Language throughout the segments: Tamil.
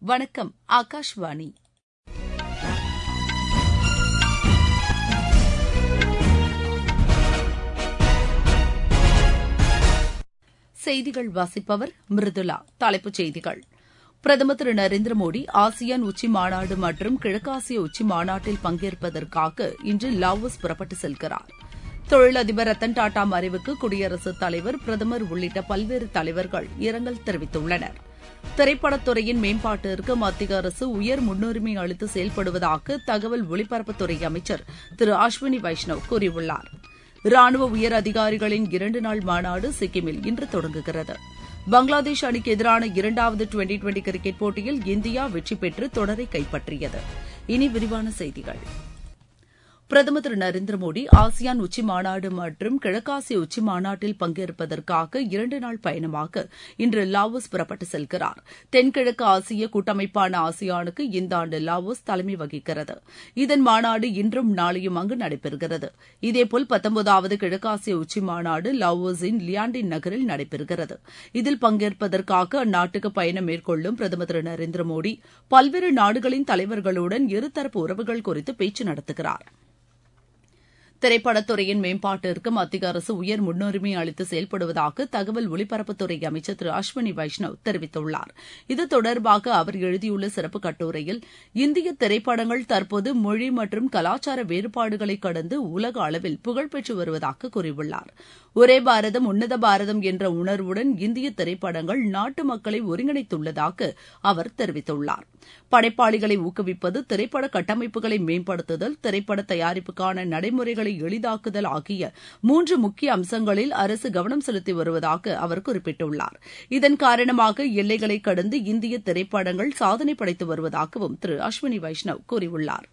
வணக்கம் ஆகாஷ்வாணி செய்திகள் வாசிப்பவர் மிருதுலா தலைப்புச் செய்திகள் பிரதமர் திரு நரேந்திர மோடி ஆசியான் உச்சி மாநாடு மற்றும் கிழக்காசிய உச்சி மாநாட்டில் பங்கேற்பதற்காக இன்று லாவோஸ் புறப்பட்டு செல்கிறார் தொழிலதிபர் ரத்தன் டாடா மறைவுக்கு குடியரசுத் தலைவர் பிரதமர் உள்ளிட்ட பல்வேறு தலைவர்கள் இரங்கல் தெரிவித்துள்ளனர் திரைப்படத்துறையின் மேம்பாட்டிற்கு மத்திய அரசு உயர் முன்னுரிமை அளித்து செயல்படுவதாக தகவல் ஒலிபரப்புத்துறை அமைச்சர் திரு அஸ்வினி வைஷ்ணவ் கூறியுள்ளார் ராணுவ உயர் அதிகாரிகளின் இரண்டு நாள் மாநாடு சிக்கிமில் இன்று தொடங்குகிறது பங்களாதேஷ் அணிக்கு எதிரான இரண்டாவது டுவெண்டி டுவெண்டி கிரிக்கெட் போட்டியில் இந்தியா வெற்றி பெற்று தொடரை கைப்பற்றியது இனி விரிவான செய்திகள் பிரதமர் திரு நரேந்திர மோடி ஆசியான் உச்சி மாநாடு மற்றும் கிழக்காசிய உச்சி மாநாட்டில் பங்கேற்பதற்காக இரண்டு நாள் பயணமாக இன்று லாவோஸ் புறப்பட்டு செல்கிறார் தென்கிழக்கு ஆசிய கூட்டமைப்பான ஆசியானுக்கு இந்த ஆண்டு லாவோஸ் தலைமை வகிக்கிறது இதன் மாநாடு இன்றும் நாளையும் அங்கு நடைபெறுகிறது இதேபோல் பத்தொன்பதாவது கிழக்காசிய உச்சி மாநாடு லாவோஸின் லியாண்டின் நகரில் நடைபெறுகிறது இதில் பங்கேற்பதற்காக அந்நாட்டுக்கு பயணம் மேற்கொள்ளும் பிரதமர் திரு நரேந்திர மோடி பல்வேறு நாடுகளின் தலைவர்களுடன் இருதரப்பு உறவுகள் குறித்து பேச்சு நடத்துகிறார் திரைப்படத்துறையின் மேம்பாட்டிற்கு மத்திய அரசு உயர் முன்னுரிமை அளித்து செயல்படுவதாக தகவல் ஒலிபரப்புத்துறை அமைச்சர் திரு அஸ்வினி வைஷ்ணவ் தெரிவித்துள்ளார் இது தொடர்பாக அவர் எழுதியுள்ள சிறப்பு கட்டுரையில் இந்திய திரைப்படங்கள் தற்போது மொழி மற்றும் கலாச்சார வேறுபாடுகளை கடந்து உலக அளவில் புகழ்பெற்று வருவதாக கூறியுள்ளார் ஒரே பாரதம் உன்னத பாரதம் என்ற உணர்வுடன் இந்திய திரைப்படங்கள் நாட்டு மக்களை ஒருங்கிணைத்துள்ளதாக அவர் தெரிவித்துள்ளார் படைப்பாளிகளை ஊக்குவிப்பது திரைப்பட கட்டமைப்புகளை மேம்படுத்துதல் திரைப்பட தயாரிப்புக்கான நடைமுறைகளை எளிதாக்குதல் ஆகிய மூன்று முக்கிய அம்சங்களில் அரசு கவனம் செலுத்தி வருவதாக அவர் குறிப்பிட்டுள்ளார் இதன் காரணமாக எல்லைகளை கடந்து இந்திய திரைப்படங்கள் சாதனை படைத்து வருவதாகவும் திரு அஸ்வினி வைஷ்ணவ் கூறியுள்ளார்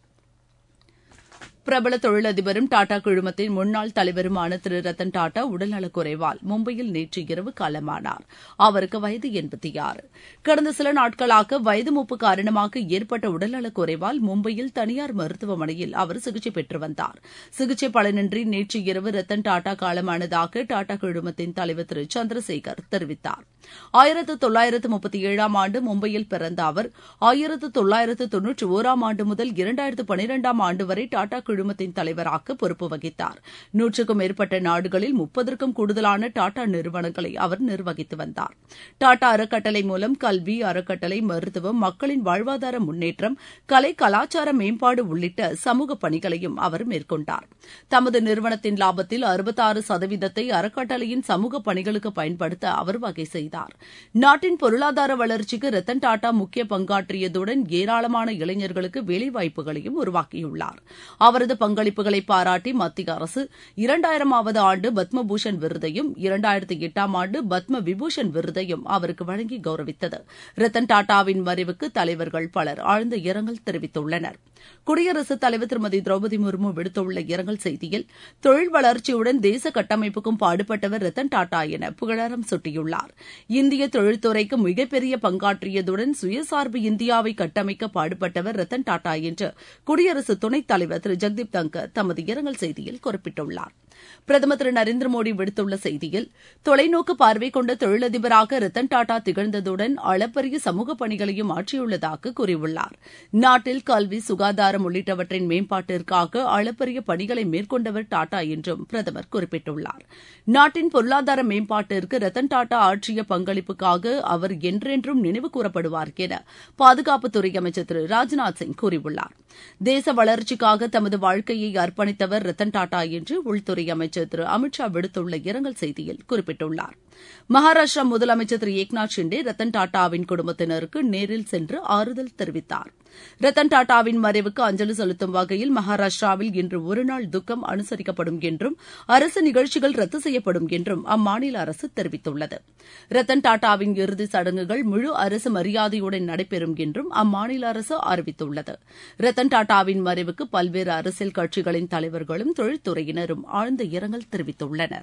பிரபல தொழிலதிபரும் டாடா குழுமத்தின் முன்னாள் தலைவருமான திரு ரத்தன் டாடா உடல்நலக் குறைவால் மும்பையில் நேற்று இரவு காலமானார் அவருக்கு வயது எண்பத்தி ஆறு கடந்த சில நாட்களாக வயது மூப்பு காரணமாக ஏற்பட்ட உடல்நலக் குறைவால் மும்பையில் தனியார் மருத்துவமனையில் அவர் சிகிச்சை பெற்று வந்தார் சிகிச்சை பலனின்றி நேற்று இரவு ரத்தன் டாடா காலமானதாக டாடா குழுமத்தின் தலைவர் திரு சந்திரசேகர் தெரிவித்தார் ஆயிரத்து தொள்ளாயிரத்து முப்பத்தி ஏழாம் ஆண்டு மும்பையில் பிறந்த அவர் ஆயிரத்து தொள்ளாயிரத்து தொன்னூற்றி ஒராம் ஆண்டு முதல் இரண்டாயிரத்து பனிரெண்டாம் ஆண்டு வரை டாடா குழுமத்தின் தலைவராக பொறுப்பு வகித்தார் நூற்றுக்கும் மேற்பட்ட நாடுகளில் முப்பதற்கும் கூடுதலான டாடா நிறுவனங்களை அவர் நிர்வகித்து வந்தார் டாடா அறக்கட்டளை மூலம் கல்வி அறக்கட்டளை மருத்துவம் மக்களின் வாழ்வாதார முன்னேற்றம் கலை கலாச்சார மேம்பாடு உள்ளிட்ட சமூக பணிகளையும் அவர் மேற்கொண்டார் தமது நிறுவனத்தின் லாபத்தில் அறுபத்தாறு சதவீதத்தை அறக்கட்டளையின் சமூக பணிகளுக்கு பயன்படுத்த அவர் வகை செய்தார் நாட்டின் பொருளாதார வளர்ச்சிக்கு ரத்தன் டாடா முக்கிய பங்காற்றியதுடன் ஏராளமான இளைஞர்களுக்கு வேலைவாய்ப்புகளையும் உருவாக்கியுள்ளார் அவரது பங்களிப்புகளை பாராட்டி மத்திய அரசு இரண்டாயிரமாவது ஆண்டு பத்ம பூஷன் விருதையும் இரண்டாயிரத்தி எட்டாம் ஆண்டு பத்ம விபூஷன் விருதையும் அவருக்கு வழங்கி கௌரவித்தது ரத்தன் டாடாவின் மறைவுக்கு தலைவர்கள் பலர் ஆழ்ந்த இரங்கல் தெரிவித்துள்ளனர் குடியரசுத் தலைவர் திருமதி திரௌபதி முர்மு விடுத்துள்ள இரங்கல் செய்தியில் தொழில் வளர்ச்சியுடன் தேச கட்டமைப்புக்கும் பாடுபட்டவர் ரத்தன் டாடா என புகழாரம் சூட்டியுள்ளார் இந்திய தொழில்துறைக்கு மிகப்பெரிய பங்காற்றியதுடன் சுயசார்பு இந்தியாவை கட்டமைக்க பாடுபட்டவர் ரத்தன் டாடா என்று குடியரசு துணைத் தலைவர் திரு ஜெக்தீப் தங்கர் தமது இரங்கல் செய்தியில் குறிப்பிட்டுள்ளார் பிரதமர் திரு நரேந்திர மோடி விடுத்துள்ள செய்தியில் தொலைநோக்கு பார்வை கொண்ட தொழிலதிபராக ரத்தன் டாடா திகழ்ந்ததுடன் அளப்பரிய சமூக பணிகளையும் ஆற்றியுள்ளதாக கூறியுள்ளார் நாட்டில் கல்வி சுகாதாரம் உள்ளிட்டவற்றின் மேம்பாட்டிற்காக அளப்பரிய பணிகளை மேற்கொண்டவர் டாடா என்றும் பிரதமர் குறிப்பிட்டுள்ளார் நாட்டின் பொருளாதார மேம்பாட்டிற்கு ரத்தன் டாடா ஆற்றிய பங்களிப்புக்காக அவர் என்றென்றும் நினைவு கூறப்படுவார் என பாதுகாப்புத்துறை அமைச்சர் திரு ராஜ்நாத் சிங் கூறியுள்ளார் தேச வளர்ச்சிக்காக தமது வாழ்க்கையை அர்ப்பணித்தவர் ரத்தன் டாடா என்று உள்துறை அமைச்சர் திரு அமித் ஷா விடுத்துள்ள இரங்கல் செய்தியில் குறிப்பிட்டுள்ளார் மகாராஷ்டிரா முதலமைச்சர் திரு ஏக்நாத் ஷிண்டே ரத்தன் டாடாவின் குடும்பத்தினருக்கு நேரில் சென்று ஆறுதல் தெரிவித்தார் ரத்தன் டாடாவின் மறைவுக்கு அஞ்சலி செலுத்தும் வகையில் மகாராஷ்டிராவில் இன்று ஒருநாள் துக்கம் அனுசரிக்கப்படும் என்றும் அரசு நிகழ்ச்சிகள் ரத்து செய்யப்படும் என்றும் அம்மாநில அரசு தெரிவித்துள்ளது ரத்தன் டாடாவின் இறுதி சடங்குகள் முழு அரசு மரியாதையுடன் நடைபெறும் என்றும் அம்மாநில அரசு அறிவித்துள்ளது ரத்தன் டாடாவின் மறைவுக்கு பல்வேறு அரசியல் கட்சிகளின் தலைவர்களும் தொழில்துறையினரும் ஆழ்ந்த இரங்கல் தெரிவித்துள்ளனர்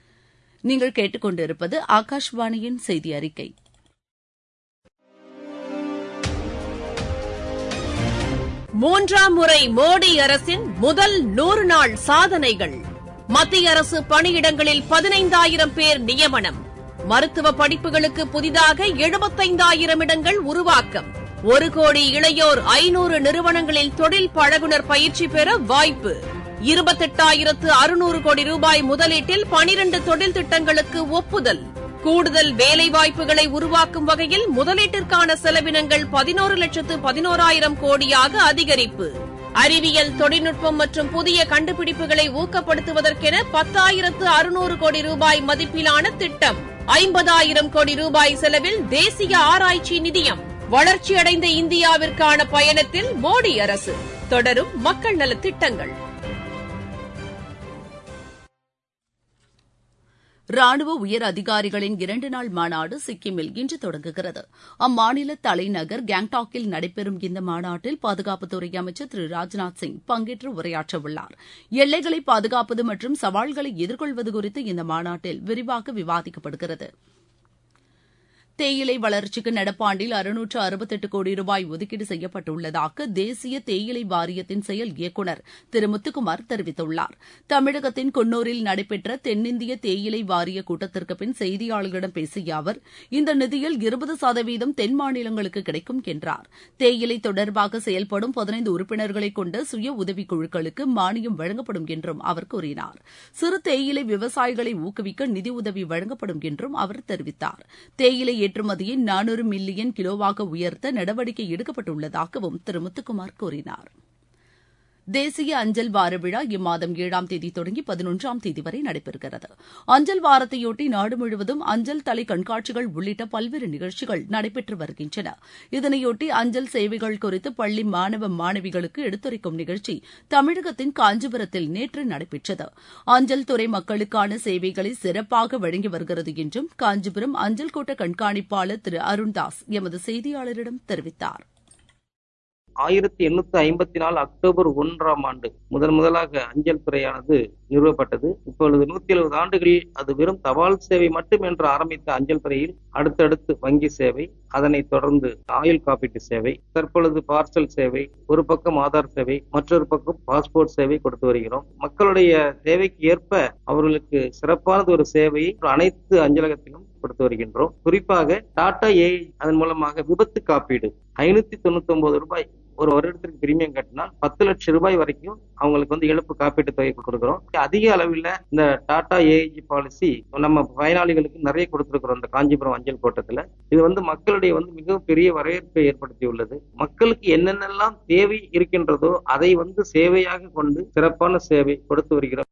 நீங்கள் கேட்டுக்கொண்டிருப்பது ஆகாஷ்வாணியின் செய்தி அறிக்கை மூன்றாம் முறை மோடி அரசின் முதல் நூறு நாள் சாதனைகள் மத்திய அரசு பணியிடங்களில் பதினைந்தாயிரம் பேர் நியமனம் மருத்துவ படிப்புகளுக்கு புதிதாக எழுபத்தைந்தாயிரம் இடங்கள் உருவாக்கம் ஒரு கோடி இளையோர் ஐநூறு நிறுவனங்களில் தொழில் பழகுனர் பயிற்சி பெற வாய்ப்பு இருபத்தெட்டாயிரத்து அறுநூறு கோடி ரூபாய் முதலீட்டில் பனிரண்டு தொழில் திட்டங்களுக்கு ஒப்புதல் கூடுதல் வேலைவாய்ப்புகளை உருவாக்கும் வகையில் முதலீட்டிற்கான செலவினங்கள் பதினோரு லட்சத்து பதினோராயிரம் கோடியாக அதிகரிப்பு அறிவியல் தொழில்நுட்பம் மற்றும் புதிய கண்டுபிடிப்புகளை ஊக்கப்படுத்துவதற்கென பத்தாயிரத்து அறுநூறு கோடி ரூபாய் மதிப்பிலான திட்டம் ஐம்பதாயிரம் கோடி ரூபாய் செலவில் தேசிய ஆராய்ச்சி நிதியம் வளர்ச்சியடைந்த இந்தியாவிற்கான பயணத்தில் மோடி அரசு தொடரும் மக்கள் நலத் திட்டங்கள் ராணுவ உயர் அதிகாரிகளின் இரண்டு நாள் மாநாடு சிக்கிமில் இன்று தொடங்குகிறது அம்மாநில தலைநகர் கேங்டாக்கில் நடைபெறும் இந்த மாநாட்டில் பாதுகாப்புத்துறை அமைச்சர் திரு ராஜ்நாத் சிங் பங்கேற்று உரையாற்றவுள்ளார் எல்லைகளை பாதுகாப்பது மற்றும் சவால்களை எதிர்கொள்வது குறித்து இந்த மாநாட்டில் விரிவாக விவாதிக்கப்படுகிறது தேயிலை வளர்ச்சிக்கு நடப்பாண்டில் அறுநூற்று அறுபத்தெட்டு கோடி ரூபாய் ஒதுக்கீடு செய்யப்பட்டுள்ளதாக தேசிய தேயிலை வாரியத்தின் செயல் இயக்குநர் திரு முத்துக்குமார் தெரிவித்துள்ளார் தமிழகத்தின் குன்னூரில் நடைபெற்ற தென்னிந்திய தேயிலை வாரிய கூட்டத்திற்கு பின் செய்தியாளர்களிடம் பேசிய அவர் இந்த நிதியில் இருபது சதவீதம் தென் மாநிலங்களுக்கு கிடைக்கும் என்றார் தேயிலை தொடர்பாக செயல்படும் பதினைந்து உறுப்பினர்களை கொண்ட சுய உதவிக் குழுக்களுக்கு மானியம் வழங்கப்படும் என்றும் அவர் கூறினார் சிறு தேயிலை விவசாயிகளை ஊக்குவிக்க நிதியுதவி வழங்கப்படும் என்றும் அவர் தெரிவித்தார் தேயிலை ஏற்றுமதியை நானூறு மில்லியன் கிலோவாக உயர்த்த நடவடிக்கை எடுக்கப்பட்டுள்ளதாகவும் திரு முத்துக்குமார் கூறினார் தேசிய அஞ்சல் வார விழா இம்மாதம் ஏழாம் தேதி தொடங்கி பதினொன்றாம் தேதி வரை நடைபெறுகிறது அஞ்சல் வாரத்தையொட்டி நாடு முழுவதும் அஞ்சல் தலை கண்காட்சிகள் உள்ளிட்ட பல்வேறு நிகழ்ச்சிகள் நடைபெற்று வருகின்றன இதனையொட்டி அஞ்சல் சேவைகள் குறித்து பள்ளி மாணவ மாணவிகளுக்கு எடுத்துரைக்கும் நிகழ்ச்சி தமிழகத்தின் காஞ்சிபுரத்தில் நேற்று நடைபெற்றது அஞ்சல் துறை மக்களுக்கான சேவைகளை சிறப்பாக வழங்கி வருகிறது என்றும் காஞ்சிபுரம் அஞ்சல் கோட்ட கண்காணிப்பாளர் திரு அருண்தாஸ் எமது செய்தியாளரிடம் தெரிவித்தார் ஆயிரத்தி எண்ணூத்தி ஐம்பத்தி நாலு அக்டோபர் ஒன்றாம் ஆண்டு முதன் முதலாக அஞ்சல் துறையானது நிறுவப்பட்டது இப்பொழுது நூத்தி எழுபது ஆண்டுகளில் அது வெறும் தபால் சேவை மட்டும் என்று ஆரம்பித்த அஞ்சல் துறையில் அடுத்தடுத்து வங்கி சேவை அதனைத் தொடர்ந்து ஆயுள் காப்பீட்டு சேவை தற்பொழுது பார்சல் சேவை ஒரு பக்கம் ஆதார் சேவை மற்றொரு பக்கம் பாஸ்போர்ட் சேவை கொடுத்து வருகிறோம் மக்களுடைய தேவைக்கு ஏற்ப அவர்களுக்கு சிறப்பானது ஒரு சேவையை அனைத்து அஞ்சலகத்திலும் கொடுத்து வருகின்றோம் குறிப்பாக டாடா ஏ அதன் மூலமாக விபத்து காப்பீடு ஐநூத்தி தொண்ணூத்தி ஒன்பது ரூபாய் ஒரு வருடத்திற்கு பிரீமியம் கட்டினால் பத்து லட்சம் ரூபாய் வரைக்கும் அவங்களுக்கு வந்து இழப்பு காப்பீட்டு தொகை கொடுக்குறோம் அதிக அளவில் இந்த டாடா ஏஐஜி பாலிசி நம்ம பயனாளிகளுக்கு நிறைய கொடுத்திருக்கிறோம் இந்த காஞ்சிபுரம் அஞ்சல் கோட்டத்துல இது வந்து மக்களுடைய வந்து மிகவும் பெரிய வரவேற்பை ஏற்படுத்தியுள்ளது மக்களுக்கு என்னென்னலாம் தேவை இருக்கின்றதோ அதை வந்து சேவையாக கொண்டு சிறப்பான சேவை கொடுத்து வருகிறோம்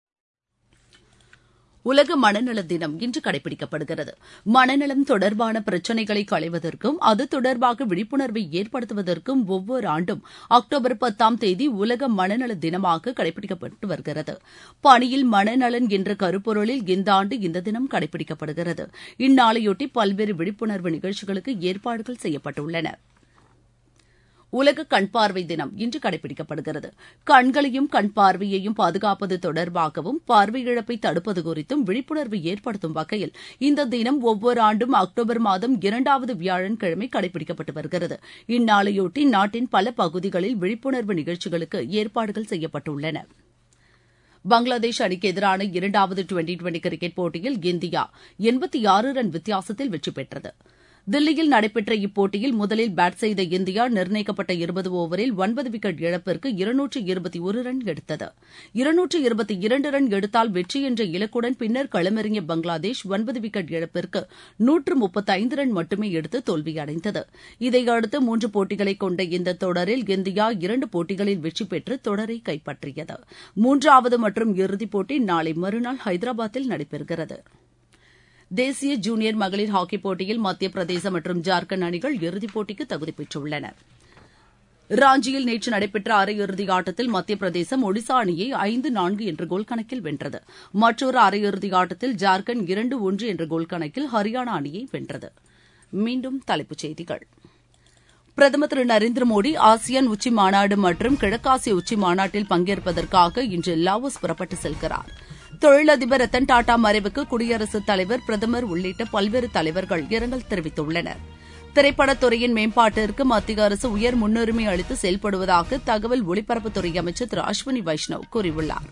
உலக மனநல தினம் இன்று கடைபிடிக்கப்படுகிறது மனநலம் தொடர்பான பிரச்சினைகளை களைவதற்கும் அது தொடர்பாக விழிப்புணர்வை ஏற்படுத்துவதற்கும் ஒவ்வொரு ஆண்டும் அக்டோபர் பத்தாம் தேதி உலக மனநல தினமாக கடைபிடிக்கப்பட்டு வருகிறது பணியில் மனநலன் என்ற கருப்பொருளில் இந்த ஆண்டு இந்த தினம் கடைபிடிக்கப்படுகிறது இந்நாளையொட்டி பல்வேறு விழிப்புணர்வு நிகழ்ச்சிகளுக்கு ஏற்பாடுகள் செய்யப்பட்டுள்ளன உலக கண் பார்வை தினம் இன்று கடைபிடிக்கப்படுகிறது கண்களையும் கண் பார்வையையும் பாதுகாப்பது தொடர்பாகவும் பார்வை இழப்பை தடுப்பது குறித்தும் விழிப்புணர்வு ஏற்படுத்தும் வகையில் இந்த தினம் ஒவ்வொரு ஆண்டும் அக்டோபர் மாதம் இரண்டாவது வியாழக்கிழமை கடைபிடிக்கப்பட்டு வருகிறது இந்நாளையொட்டி நாட்டின் பல பகுதிகளில் விழிப்புணர்வு நிகழ்ச்சிகளுக்கு ஏற்பாடுகள் செய்யப்பட்டுள்ளன பங்களாதேஷ் அணிக்கு எதிரான இரண்டாவது டுவெண்டி டுவெண்டி கிரிக்கெட் போட்டியில் இந்தியா எண்பத்தி ஆறு ரன் வித்தியாசத்தில் வெற்றி பெற்றது தில்லியில் நடைபெற்ற இப்போட்டியில் முதலில் பேட் செய்த இந்தியா நிர்ணயிக்கப்பட்ட இருபது ஓவரில் ஒன்பது விக்கெட் இழப்பிற்கு இருநூற்று இருபத்தி ஒரு ரன் எடுத்தது இருநூற்று இருபத்தி இரண்டு ரன் எடுத்தால் வெற்றி என்ற இலக்குடன் பின்னர் களமிறங்கிய பங்களாதேஷ் ஒன்பது விக்கெட் இழப்பிற்கு நூற்று முப்பத்தைந்து ரன் மட்டுமே எடுத்து தோல்வியடைந்தது இதையடுத்து மூன்று போட்டிகளை கொண்ட இந்த தொடரில் இந்தியா இரண்டு போட்டிகளில் வெற்றி பெற்று தொடரை கைப்பற்றியது மூன்றாவது மற்றும் இறுதிப் போட்டி நாளை மறுநாள் ஹைதராபாத்தில் நடைபெறுகிறது தேசிய ஜூனியர் மகளிர் ஹாக்கிப் போட்டியில் மத்திய பிரதேசம் மற்றும் ஜார்க்கண்ட் அணிகள் இறுதிப் போட்டிக்கு தகுதி பெற்றுள்ளன ராஞ்சியில் நேற்று நடைபெற்ற அரையிறுதி ஆட்டத்தில் மத்திய பிரதேசம் ஒடிசா அணியை ஐந்து நான்கு என்ற கோல் கணக்கில் வென்றது மற்றொரு அரையிறுதி ஆட்டத்தில் ஜார்க்கண்ட் இரண்டு ஒன்று என்ற கோல் கணக்கில் ஹரியானா அணியை வென்றது மீண்டும் தலைப்புச் செய்திகள் பிரதமர் திரு நரேந்திர மோடி ஆசியான் உச்சி மாநாடு மற்றும் கிழக்காசிய உச்சி மாநாட்டில் பங்கேற்பதற்காக இன்று லாவோஸ் புறப்பட்டு செல்கிறார் தொழிலதிபர் ரத்தன் டாடா மறைவுக்கு குடியரசுத் தலைவர் பிரதமர் உள்ளிட்ட பல்வேறு தலைவர்கள் இரங்கல் தெரிவித்துள்ளனர் திரைப்படத்துறையின் மேம்பாட்டிற்கு மத்திய அரசு உயர் முன்னுரிமை அளித்து செயல்படுவதாக தகவல் ஒலிபரப்புத்துறை அமைச்சர் திரு அஸ்வினி வைஷ்ணவ் கூறியுள்ளார்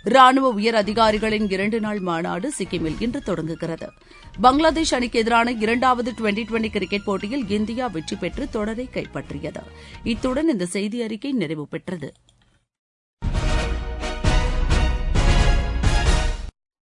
ராணுவ உயர் அதிகாரிகளின் இரண்டு நாள் மாநாடு சிக்கிமில் இன்று தொடங்குகிறது பங்களாதேஷ் அணிக்கு எதிரான இரண்டாவது டுவெண்டி டுவெண்டி கிரிக்கெட் போட்டியில் இந்தியா வெற்றி பெற்று தொடரை கைப்பற்றியது இத்துடன் இந்த செய்தி அறிக்கை நிறைவு பெற்றது